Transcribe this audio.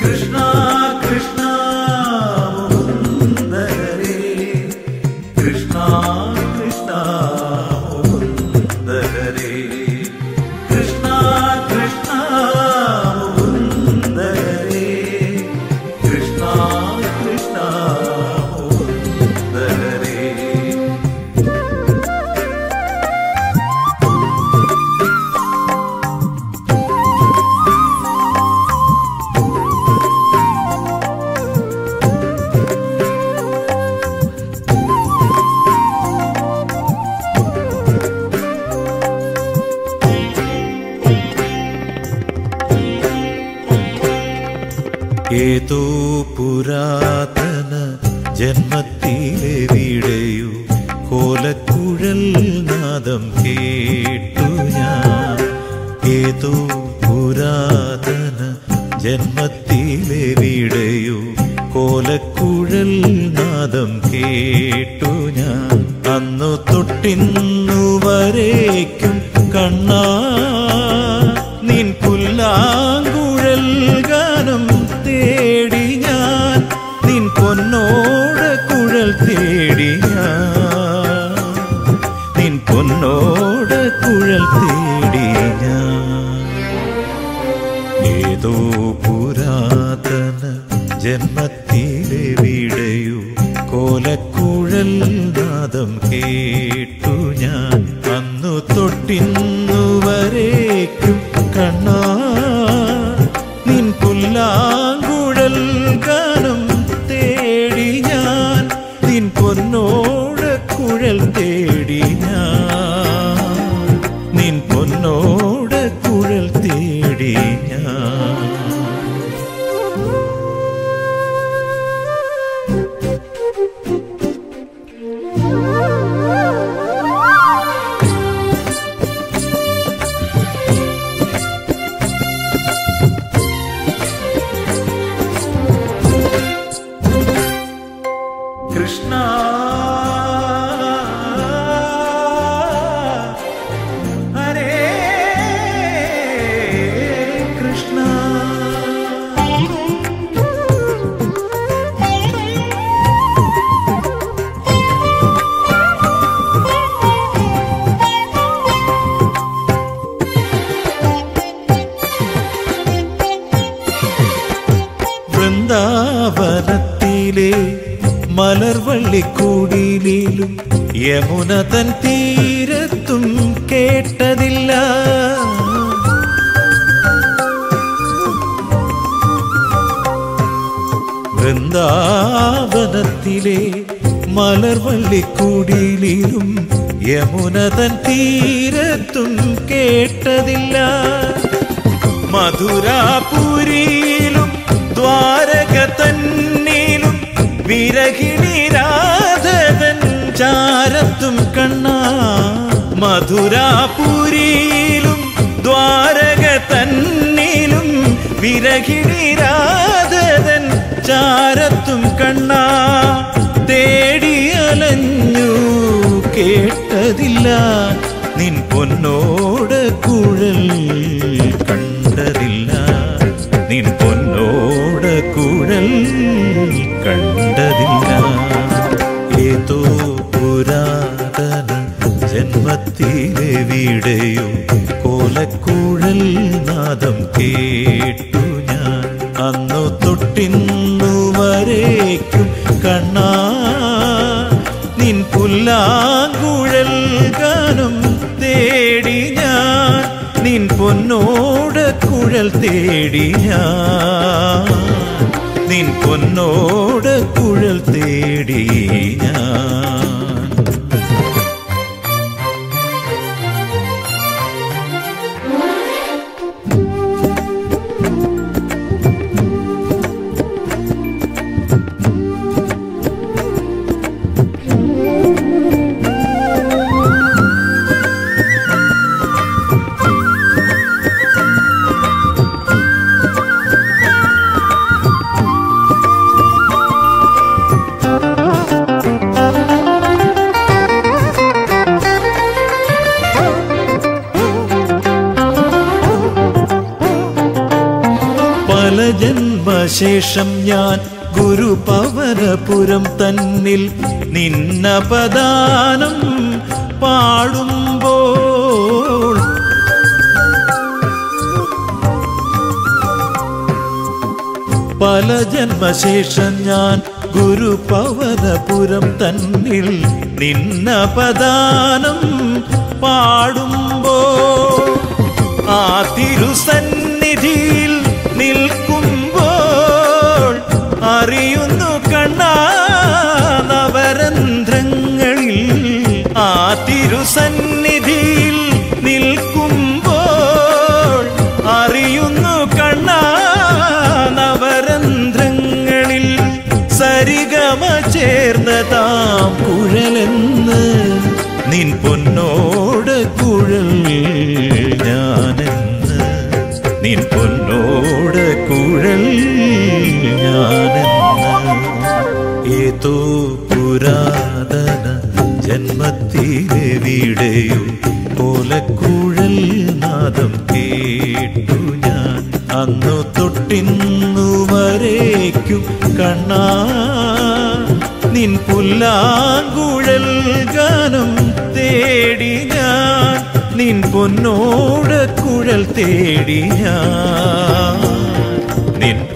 കൃഷ്ണ കൃഷ്ണ മുകുന്ദ ഹരേ കൃഷ്ണ കൃഷ്ണ മുകുന്ദ ഹരേ കൃഷ്ണ കൃഷ്ണ മുകുന്ദ ഹരേ കൃഷ്ണ കൃഷ്ണ മുകുന്ദ ഹരേ ഏതോ പുരാതന ജന്മത്തിലെ വീടയോ കോലക്കുഴൽ നാദം കേട്ടു ഞാൻ ഏതോ പുരാതന ജന്മത്തിലെ വീടയോ കോലക്കുഴൽ നാദം കേട്ടു ഞാൻ അന്നു തൊട്ടിന്നു വരേക്കും കണ്ണാ നിൻ പുല്ലാങ്കുഴൽ ഗാനം തേടി ഞാൻ നിൻ പൊന്നോട് കുഴൽ തേടി ഞാൻ നിൻ പൊന്നോട് കുഴൽ തേടി ഞാൻ ഏതോ പുരാതന ജന്മത്തിലെ വീടയോ കോലക്കുഴൽ നാദം കേട്ടു ഞാൻ അന്നു തൊട്ടിന്നു വരേക്കും കണ്ണാ നിൻ പുല്ലാങ്കുഴൽ ഗാനം തേടി ഞാൻ നിൻ പൊന്നോട് കുഴൽ തേടി ഞാൻ നിൻ പൊന്നോട് കുഴൽ തേടി ഞാൻ കൃഷ്ണ ഹരേ കൃഷ്ണ വൃന്ദാവനത്തിലെ മലർവള്ളിക്കൂടിയിലും യമുന തൻ തീരത്തും കേട്ടതില്ല വൃന്ദാവനത്തിലെ മലർവള്ളിക്കൂടിയിലും യമുന തൻ തീരത്തും കേട്ടതില്ല മധുരാപുരിയിലും ദ്വാരക തന്നിലും വിരഹിണി രാധതൻ ചാരത്തും കണ്ണ മധുരാപുരിയിലും ദ്വാരക തന്നിലും വിരഹിണി രാധതൻ ചാരത്തും കണ്ണ തേടി അലഞ്ഞു കേട്ടതില്ല നിൻ പൊന്നോട് കുഴൽ കണ്ടതില്ല നിൻ പൊന്നോട് കുഴൽ കണ്ടതില്ല ഏതോ പുരാതന ജന്മത്തിലെ വീടയോ കോലക്കുഴൽ നാദം കേട്ടു ഞാൻ അന്നു തൊട്ടിന്നു വരേക്കും കണ്ണാ നിൻ പുല്ലാങ്കുഴൽ ഗാനം തേടി ഞാൻ നിൻ പൊന്നോട് കുഴൽ തേടി ഞാൻ നിൻ പൊന്നോട് കുഴൽ തേടി ഞാൻ പല ജന്മ ജന്മശേഷം ഞാൻ ഗുരുപവനപുരം തന്നിൽ നിന്നപദാനം പാടുമ്പോൾ പല ജന്മശേഷം ഞാൻ ഗുരുപവനപുരം തന്നിൽ നിന്നപദാനം പാടുമ്പോ ആ തിരുസന്നിധിയിൽ നിൽക്കുമ്പോൾ അറിയുന്നു കണ്ണാ നവരന്ധ്രങ്ങളിൽ ആ തിരുസന്നിധിയിൽ നിൽക്കുമ്പോൾ അറിയുന്നു കണ്ണാ നവരന്ധ്രങ്ങളിൽ സരിഗമ ചേർന്നതാം കുഴലെന്ന് നിൻ പൊന്നോട് കുഴൽ ഞാനെന്ന് നിൻ പൊന്നോട് കുഴൽ ഞാനെന്ന് ഏതോ പുരാതന ജന്മത്തിലെവിടെയോ കോലക്കുഴൽ നാദം കേട്ടു ഞാൻ അന്നു തൊട്ടിന്നു വരേക്കും കണ്ണാ നിൻ പുല്ലാങ്കുഴൽ ഗാനം തേടി ഞാൻ നിൻ പൊന്നോട് കുഴൽ തേടി ഞാൻ നിൻ